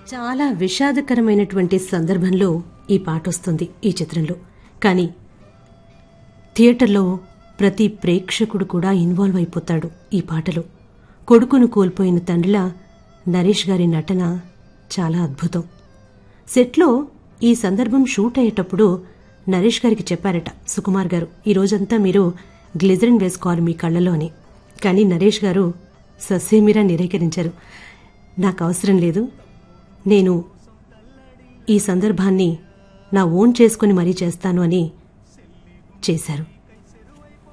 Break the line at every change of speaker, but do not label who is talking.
చాలా విషాదకరమైనటువంటి సందర్భంలో ఈ పాట వస్తుంది ఈ చిత్రంలో కానీ థియేటర్లో ప్రతి ప్రేక్షకుడు కూడా ఇన్వాల్వ్ అయిపోతాడు ఈ పాటలో కొడుకును కోల్పోయిన తండ్రిలా నరేష్ గారి నటన చాలా అద్భుతం సెట్లో ఈ సందర్భం షూట్ అయ్యేటప్పుడు నరేష్ గారికి చెప్పారట సుకుమార్ గారు ఈ రోజంతా మీరు గ్లిజరిన్ వేసుకోవాలి మీ కళ్ళలో అని కానీ నరేష్ గారు సస్యమీరా నిరాకరించారు నాకు అవసరం లేదు నేను ఈ సందర్భాన్ని నా ఓన్ చేసుకుని మరీ చేస్తాను అని చేశారు